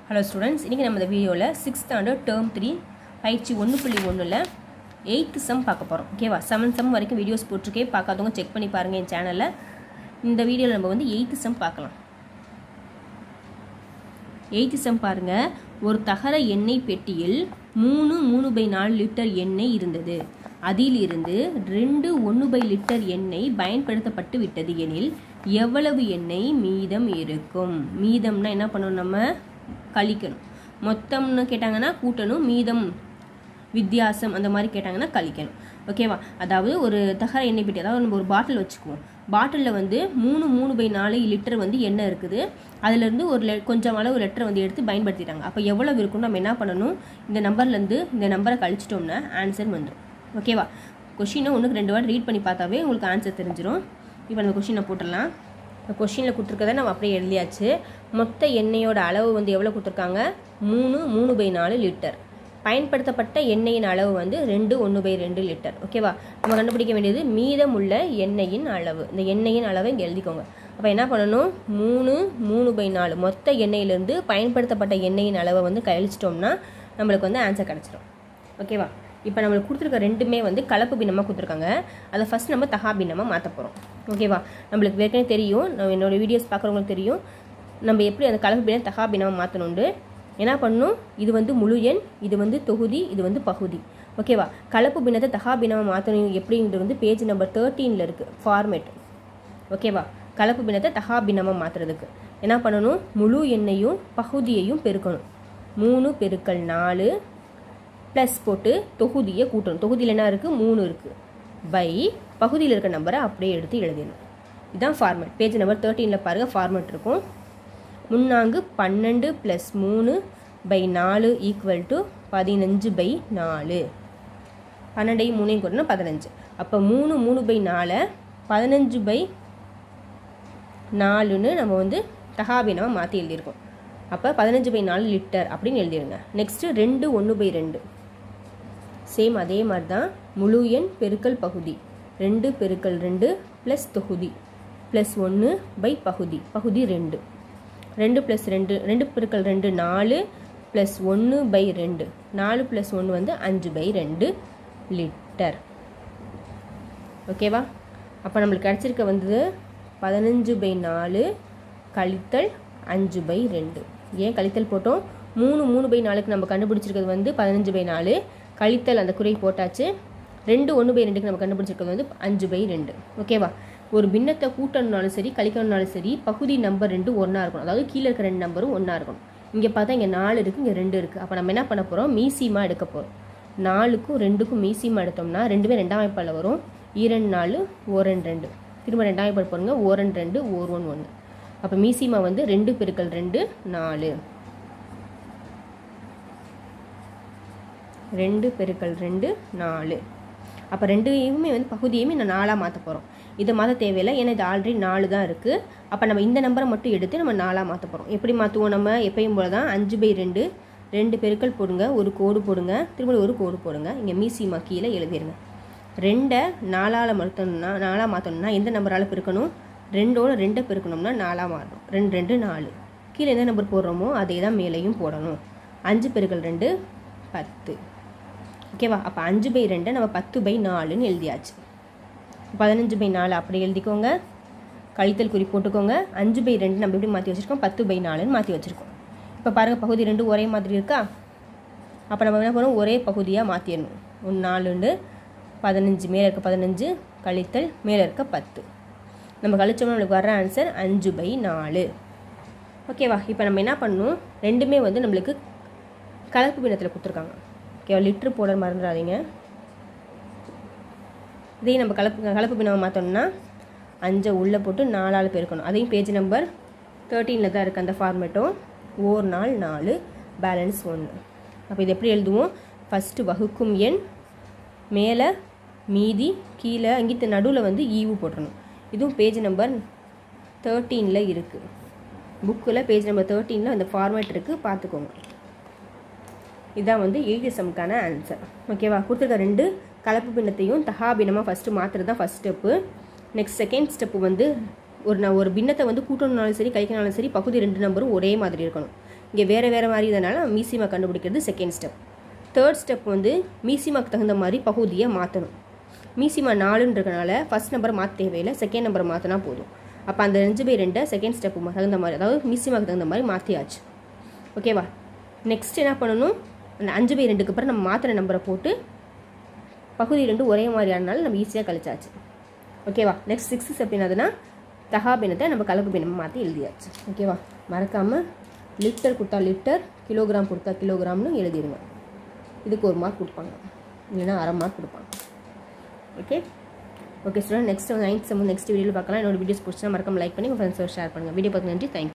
hello students இன்றைக்கி நம்ம இந்த வீடியோவில் சிக்ஸ்த் ஸ்டாண்டர்ட் டேர்ம் த்ரீ பயிற்சி ஒன்று புள்ளி ஒன்றில் எயித்து சம் பார்க்க போகிறோம் ஓகேவா செவன் சம் வரைக்கும் வீடியோஸ் போட்டிருக்கேன் பார்க்காதவங்க செக் பண்ணி பாருங்கள் என் சேனலில் இந்த வீடியோவில் நம்ம வந்து எயித்து சம் பார்க்கலாம் எயித்து சம் பாருங்கள் ஒரு தகர எண்ணெய் பெட்டியில் மூணு மூணு பை நாலு லிட்டர் எண்ணெய் இருந்தது அதிலிருந்து ரெண்டு ஒன்று பை லிட்டர் எண்ணெய் பயன்படுத்தப்பட்டு விட்டது எனில் எவ்வளவு எண்ணெய் மீதம் இருக்கும் மீதம்னா என்ன பண்ணணும் நம்ம கழிக்கணும் மொத்தம்னு கேட்டாங்கன்னா கூட்டணும் மீதம் வித்தியாசம் அந்த மாதிரி கேட்டாங்கன்னா கழிக்கணும் ஓகேவா அதாவது ஒரு தகர எண்ணெய் பெட்டி அதாவது நம்ம ஒரு பாட்டில் வச்சுக்குவோம் பாட்டிலில் வந்து மூணு மூணு பை நாலு லிட்டர் வந்து எண்ணெய் இருக்குது அதுலேருந்து ஒரு லெ கொஞ்சம் அளவு லிட்டர் வந்து எடுத்து பயன்படுத்திட்டாங்க அப்போ எவ்வளவு இருக்குன்னு நம்ம என்ன பண்ணணும் இந்த நம்பர்லேருந்து இந்த நம்பரை கழிச்சிட்டோம்னா ஆன்சர் வந்துடும் ஓகேவா கொஷினை ஒன்றுக்கு ரெண்டு வாட்டி ரீட் பண்ணி பார்த்தாவே உங்களுக்கு ஆன்சர் தெரிஞ்சிடும் இப்போ அந்த கொஷினை போட்டுடலாம் இந்த கொஷினில் கொடுத்துருக்கதை நம்ம அப்படியே எழுதியாச்சு மொத்த எண்ணெயோட அளவு வந்து எவ்வளோ கொடுத்துருக்காங்க மூணு மூணு பை நாலு லிட்டர் பயன்படுத்தப்பட்ட எண்ணெயின் அளவு வந்து ரெண்டு ஒன்று பை ரெண்டு லிட்டர் ஓகேவா நம்ம கண்டுபிடிக்க வேண்டியது மீதமுள்ள எண்ணெயின் அளவு இந்த எண்ணெயின் அளவை இங்கே எழுதிக்கோங்க அப்போ என்ன பண்ணணும் மூணு மூணு பை நாலு மொத்த எண்ணெயிலேருந்து பயன்படுத்தப்பட்ட எண்ணெயின் அளவை வந்து கழிச்சிட்டோம்னா நம்மளுக்கு வந்து ஆன்சர் கிடச்சிடும் ஓகேவா இப்போ நம்மளுக்கு கொடுத்துருக்க ரெண்டுமே வந்து கலப்பு பின்னமாக கொடுத்துருக்காங்க அதை ஃபஸ்ட் நம்ம தகா பின்னமாக மாற்ற போகிறோம் ஓகேவா நம்மளுக்கு ஏற்கனவே தெரியும் நம்ம என்னோடய வீடியோஸ் பார்க்குறவங்களுக்கு தெரியும் நம்ம எப்படி அந்த கலப்பு பின்னம் தகா பின்னமாக மாற்றணுண்டு என்ன பண்ணணும் இது வந்து முழு எண் இது வந்து தொகுதி இது வந்து பகுதி ஓகேவா கலப்பு பின்னத்தை தகா பின்னமாக மாற்றணும் எப்படிங்கிறது வந்து பேஜ் நம்பர் தேர்ட்டீனில் இருக்குது ஃபார்மேட் ஓகேவா கலப்பு பின்னத்தை தகா பின்னமாக மாற்றுறதுக்கு என்ன பண்ணணும் முழு எண்ணையும் பகுதியையும் பெருக்கணும் மூணு பெருக்கல் நாலு ப்ளஸ் போட்டு தொகுதியை கூட்டணும் தொகுதியில் என்ன இருக்குது மூணு இருக்குது பை பகுதியில் இருக்க நம்பரை அப்படியே எடுத்து எழுதிடணும் இதுதான் ஃபார்மேட் பேஜ் நம்பர் தேர்ட்டீனில் பாருங்கள் ஃபார்மேட் இருக்கும் முன்னாங்கு பன்னெண்டு ப்ளஸ் மூணு பை நாலு ஈக்குவல் டு பதினஞ்சு பை நாலு பன்னெண்டையும் மூணையும் கூட்டணும் பதினஞ்சு அப்போ மூணு மூணு பை நாலை பதினஞ்சு பை நாலுன்னு நம்ம வந்து தகாபினமாக மாற்றி எழுதியிருக்கோம் அப்போ பதினஞ்சு பை நாலு லிட்டர் அப்படின்னு எழுதிடுங்க நெக்ஸ்ட்டு ரெண்டு ஒன்று பை ரெண்டு சேம் அதே மாதிரி தான் முழு எண் பெருக்கல் பகுதி ரெண்டு பெருக்கல் ரெண்டு ப்ளஸ் தொகுதி ப்ளஸ் ஒன்று பை பகுதி பகுதி ரெண்டு ரெண்டு ப்ளஸ் ரெண்டு ரெண்டு பெருக்கல் ரெண்டு நாலு ப்ளஸ் ஒன்று பை ரெண்டு நாலு ப்ளஸ் ஒன்று வந்து அஞ்சு பை ரெண்டு லிட்டர் ஓகேவா அப்போ நம்மளுக்கு கிடச்சிருக்க வந்தது பதினஞ்சு பை நாலு கழித்தல் அஞ்சு பை ரெண்டு ஏன் கழித்தல் போட்டோம் மூணு மூணு பை நாலுக்கு நம்ம கண்டுபிடிச்சிருக்கிறது வந்து பதினஞ்சு பை நாலு கழித்தல் அந்த குறை போட்டாச்சு ரெண்டு ஒன்று பை ரெண்டுக்கு நம்ம கண்டுபிடிச்சிருக்கிறது வந்து அஞ்சு பை ரெண்டு ஓகேவா ஒரு பின்னத்தை கூட்டணுனாலும் சரி கழிக்கணுனாலும் சரி பகுதி நம்பர் ரெண்டு ஒன்றா இருக்கணும் அதாவது கீழே இருக்க ரெண்டு நம்பரும் ஒன்றா இருக்கணும் இங்கே பார்த்தா இங்கே நாலு இருக்குது இங்கே ரெண்டு இருக்குது அப்போ நம்ம என்ன பண்ண போகிறோம் மீசிமா எடுக்க போகிறோம் நாலுக்கும் ரெண்டுக்கும் மீசிமா எடுத்தோம்னா ரெண்டுமே ரெண்டாம் வாய்ப்பால் வரும் ஈரெண்டு நாலு ஓரெண்டு ரெண்டு திரும்ப ரெண்டாம் வாய்ப்பால் போடுங்க ஓரெண்டு ரெண்டு ஓர் ஒன்று ஒன்று அப்போ மீசிமா வந்து ரெண்டு பெருக்கல் ரெண்டு நாலு ரெண்டு பெருக்கல் ரெண்டு நாலு அப்போ ரெண்டுமே வந்து பகுதியுமே நான் நாலாக மாற்ற போகிறோம் இதை மாற்ற தேவையில்லை ஏன்னா இது ஆல்ரெடி நாலு தான் இருக்குது அப்போ நம்ம இந்த நம்பரை மட்டும் எடுத்து நம்ம நாலாக மாற்ற போகிறோம் எப்படி மாற்றுவோம் நம்ம எப்பயும் போல தான் அஞ்சு பை ரெண்டு ரெண்டு பெருக்கல் போடுங்க ஒரு கோடு போடுங்க திரும்ப ஒரு கோடு போடுங்க இங்கே மீசிமா கீழே எழுதிருங்க ரெண்டை நாலால் மாற்றணும்னா நாலாக மாற்றணும்னா எந்த நம்பரால் பெருக்கணும் ரெண்டோட ரெண்டை பெருக்கணும்னா நாலாக மாறணும் ரெண்டு ரெண்டு நாலு கீழே எந்த நம்பர் போடுறோமோ அதே தான் மேலேயும் போடணும் அஞ்சு பெருக்கல் ரெண்டு பத்து ஓகேவா அப்போ அஞ்சு பை ரெண்டை நம்ம பத்து பை நாலுன்னு எழுதியாச்சு பதினஞ்சு பை நாலு அப்படி எழுதிக்கோங்க கழித்தல் குறி போட்டுக்கோங்க அஞ்சு பை ரெண்டு நம்ம எப்படி மாற்றி வச்சுருக்கோம் பத்து பை நாலுன்னு மாற்றி வச்சுருக்கோம் இப்போ பாருங்கள் பகுதி ரெண்டு ஒரே மாதிரி இருக்கா அப்போ நம்ம என்ன பண்ணுவோம் ஒரே பகுதியாக மாற்றிடணும் ஒன்று நாலுண்டு பதினஞ்சு மேலே இருக்க பதினஞ்சு கழித்தல் மேலே இருக்க பத்து நம்ம கழிச்சோம்னா நம்மளுக்கு வர ஆன்சர் அஞ்சு பை நாலு ஓகேவா இப்போ நம்ம என்ன பண்ணணும் ரெண்டுமே வந்து நம்மளுக்கு கலப்பு பின்னத்தில் கொடுத்துருக்காங்க ஓகேவா லிட்ரு போட மறந்துடாதீங்க இதையும் நம்ம கலப்பு கலப்பு பின்னவை மாற்றோம்னா அஞ்சை உள்ளே போட்டு நாலாள் பெருக்கணும் அதையும் பேஜ் நம்பர் தேர்ட்டீனில் தான் இருக்குது அந்த ஃபார்மேட்டும் ஓர் நாள் நாலு பேலன்ஸ் ஒன்று அப்போ இது எப்படி எழுதுவோம் ஃபஸ்ட்டு வகுக்கும் எண் மேலே மீதி கீழே அங்கிட்ட நடுவில் வந்து ஈவு போட்டுறணும் இதுவும் பேஜ் நம்பர் தேர்ட்டீனில் இருக்குது புக்கில் பேஜ் நம்பர் தேர்ட்டீனில் அந்த ஃபார்மேட் இருக்குது பார்த்துக்கோங்க இதான் வந்து எய்தி சம்க்கான ஆன்சர் ஓகேவா கொடுத்துருக்க ரெண்டு கலப்பு பின்னத்தையும் தகா பின்னமாக ஃபஸ்ட்டு மாற்றுறது தான் first step next second step வந்து ஒரு நான் ஒரு பின்னத்தை வந்து கூட்டணுனாலும் சரி கழிக்கணும்னாலும் சரி பகுதி ரெண்டு நம்பரும் ஒரே மாதிரி இருக்கணும் இங்கே வேறு வேறு மாதிரி இதனால் மீசிமா கண்டுபிடிக்கிறது செகண்ட் ஸ்டெப் தேர்ட் ஸ்டெப் வந்து மீசிமாக்கு தகுந்த மாதிரி பகுதியை மாற்றணும் மீசிமா நாலுன்றதுனால ஃபஸ்ட் நம்பரை மாற்ற தேவையில்லை செகண்ட் நம்பரை மாற்றினா போதும் அப்போ அந்த அஞ்சு பை ரெண்டை செகண்ட் ஸ்டெப்பு தகுந்த மாதிரி அதாவது மீசிமாக்கு தகுந்த மாதிரி மாற்றியாச்சு ஓகேவா நெக்ஸ்ட் என்ன பண்ணணும் அந்த அஞ்சு பை ரெண்டுக்கு அப்புறம் நம்ம மாற்றின நம்பரை போட்டு பகுதி ரெண்டு ஒரே மாதிரியானாலும் நம்ம ஈஸியாக கழிச்சாச்சு ஓகேவா நெக்ஸ்ட் சிக்ஸ்த் ஸ்டெப் என்னதுன்னா தகா பின்னத்தை நம்ம கலப்பு பின்னம் மாற்றி எழுதியாச்சு ஓகேவா மறக்காமல் லிட்டர் கொடுத்தா லிட்டர் கிலோகிராம் கொடுத்தா கிலோகிராம்னு எழுதிடுங்க இதுக்கு ஒரு மார்க் கொடுப்பாங்க இல்லைன்னா அரை மார்க் கொடுப்பாங்க okay okay student next ninth sem next வீடியோவில் பார்க்கலாம் என்னோட வீடியோஸ் பிடிச்சா மறக்காம லைக் பண்ணி உங்கள் ஃப்ரெண்ட்ஸோட ஷேர் பண்ணுங்கள் வீடியோ பார்க்க நன்றி தேங்க்யூ